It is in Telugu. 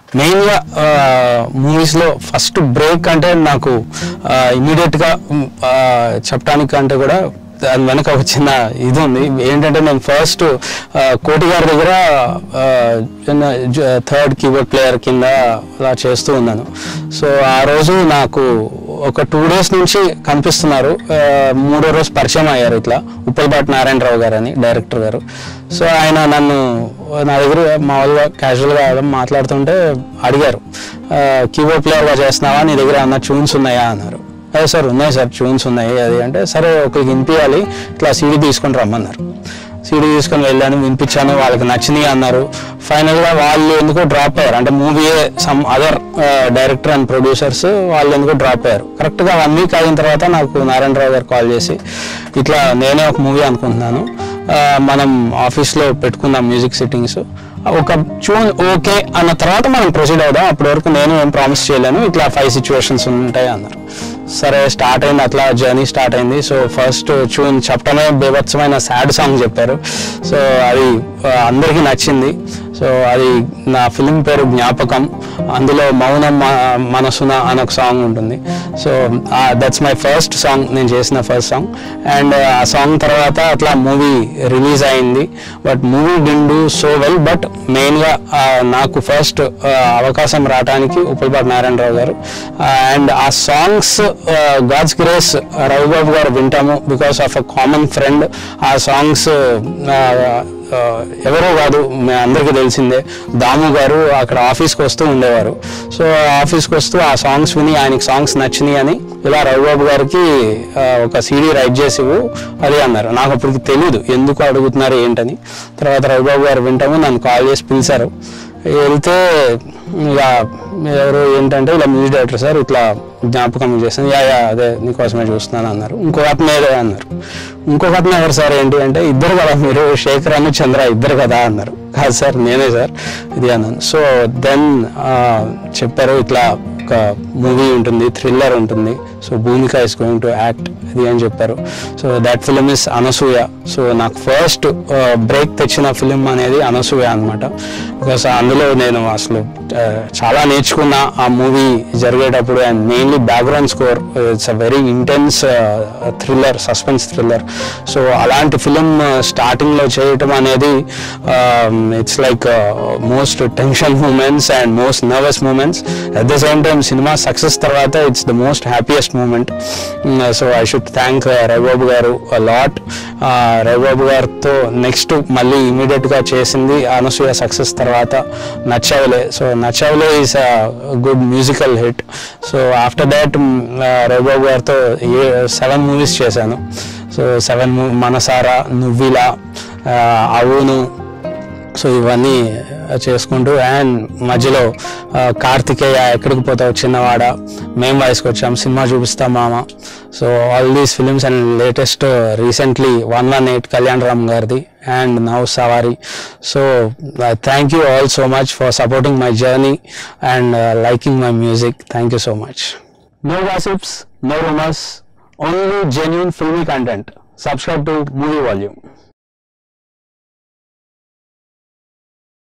మెయిన్గా మూవీస్లో ఫస్ట్ బ్రేక్ అంటే నాకు ఇమీడియట్గా చెప్పడానికి అంటే కూడా దాని వెనక ఒక చిన్న ఇది ఉంది ఏంటంటే నేను ఫస్ట్ కోటి గారి దగ్గర థర్డ్ కీబోర్డ్ ప్లేయర్ కింద అలా చేస్తూ ఉన్నాను సో ఆ రోజు నాకు ఒక టూ డేస్ నుంచి కనిపిస్తున్నారు ఆ, మూడో రోజు పరిచయం అయ్యారు ఇట్లా ఉప్పలపాటి నారాయణరావు గారు అని డైరెక్టర్ గారు సో ఆయన నన్ను నా దగ్గర మామూలుగా క్యాజువల్గా మాట్లాడుతుంటే అడిగారు కీబోర్డ్ ప్లేయర్గా చేస్తున్నావా నీ దగ్గర అన్న ట్యూన్స్ ఉన్నాయా అన్నారు అదే సార్ ఉన్నాయి సార్ ట్యూన్స్ ఉన్నాయి అది అంటే సరే ఒకరికి వినిపించాలి ఇట్లా సీడీ తీసుకొని రమ్మన్నారు సీడీ తీసుకొని వెళ్ళాను వినిపించాను వాళ్ళకి నచ్చినాయి అన్నారు ఫైనల్గా వాళ్ళు ఎందుకో డ్రాప్ అయ్యారు అంటే movie some other director and producers వాళ్ళు ఎందుకో డ్రాప్ అయ్యారు కరెక్ట్గా వన్ వీక్ అయిన తర్వాత నాకు నారాయణరావు గారు కాల్ చేసి ఇట్లా నేనే ఒక మూవీ అనుకుంటున్నాను ఆ, మనం ఆఫీస్లో పెట్టుకుందాం మ్యూజిక్ సిట్టింగ్స్ ఒక ట్యూన్ ఓకే అన్న తర్వాత మనం ప్రొసీడ్ అవుదాం అప్పటి వరకు నేను ఏం ప్రామిస్ చేయలేను ఇట్లా ఫైవ్ సిచ్యువేషన్స్ ఉంటాయి అన్నారు సరే స్టార్ట్ అయింది అట్లా జర్నీ స్టార్ట్ అయింది సో ఫస్ట్ ట్యూన్ చెప్పడమే బీభత్సమైన సాడ్ సాంగ్ చెప్పారు సో అది ఆ, అందరికీ నచ్చింది సో అది నా ఫిలిం పేరు జ్ఞాపకం అందులో మౌనం మ- మనసున అని ఒక సాంగ్ ఉంటుంది so that's my first song నేను చేసిన ఫస్ట్ సాంగ్ అండ్ ఆ సాంగ్ తర్వాత అట్లా మూవీ రిలీజ్ అయింది but movie didn't so well but మెయిన్గా నాకు ఫస్ట్ అవకాశం రావడానికి ఉప్పలపాటి నారాయణరావు గారు అండ్ ఆ సాంగ్స్ గాడ్స్ గ్రేస్ రవిబాబు గారు వింటాము because of a common friend ఆ సాంగ్స్ ఎవరో కాదు మీ అందరికీ తెలిసిందే దాము గారు అక్కడ ఆఫీస్కి వస్తూ ఉండేవారు సో ఆఫీస్కి వస్తూ ఆ సాంగ్స్ విని ఆయనకి సాంగ్స్ నచ్చినాయి అని ఇలా రవిబాబు గారికి ఆ, ఒక సీడీ రైట్ చేసి ఇవ్వు అది అన్నారు నాకు అప్పటికి తెలియదు ఎందుకు అడుగుతున్నారు ఏంటని తర్వాత రవిబాబు గారు వింటాము నన్ను కాల్ చేసి పిలిచారు వెళ్తే ఇక ఎవరు ఏంటంటే ఇలా మ్యూజిక్ డైరెక్టర్ సార్ ఇట్లా జ్ఞాపకం చేస్తాను యా యా అదే నీకోసమే చూస్తున్నాను అన్నారు ఇంకొక అతను ఏదో అన్నారు ఇంకొక అతను ఎవరు సార్ ఏంటి అంటే ఇద్దరు కదా మీరు శేఖర్ అను చంద్ర ఇద్దరు కదా అన్నారు కాదు సార్ నేనే సార్ ఇది అన్నాను సో దెన్ చెప్పారు ఇట్లా ఒక మూవీ ఉంటుంది థ్రిల్లర్ ఉంటుంది so Bhumika is going to act ఇది అని చెప్పారు so that film is Anasuya so నాకు ఫస్ట్ బ్రేక్ తెచ్చిన ఫిలిం అనేది అనసూయ అనమాట బికాస్ అందులో నేను అసలు ఆ, చాలా నేర్చుకున్న ఆ మూవీ జరిగేటప్పుడు and mainly background score it's a very intense thriller suspense thriller so అలాంటి ఫిలిం స్టార్టింగ్లో చేయటం అనేది it's like most tension moments and most nervous moments at the same time సినిమా సక్సెస్ తర్వాత it's the most happiest moment so I should thank Ravibabu గారు లాట్ రవిబాబు గారితో నెక్స్ట్ మళ్ళీ ఇమీడియట్గా చేసింది అనసూయ సక్సెస్ తర్వాత Nachavule so Nachavule is a good musical hit so after that Ravibabu గారితో ఏ సెవెన్ మూవీస్ చేశాను సో సెవెన్ మనసారా నువ్విలా ఆ, అవును సో ఇవన్నీ చేసుకుంటూ అండ్ మధ్యలో ఆ, కార్తికేయ ఎక్కడికి పోతావు చిన్నవాడ మేము వయసుకు వచ్చాం సినిమా చూపిస్తాం మామ so all these films and latest recently one one eight Kalyan Ram గారిది and now Savaari so thank you all so much for supporting my journey and liking my music thank you so much no gossips no rumours only genuine filmy content subscribe to movie volume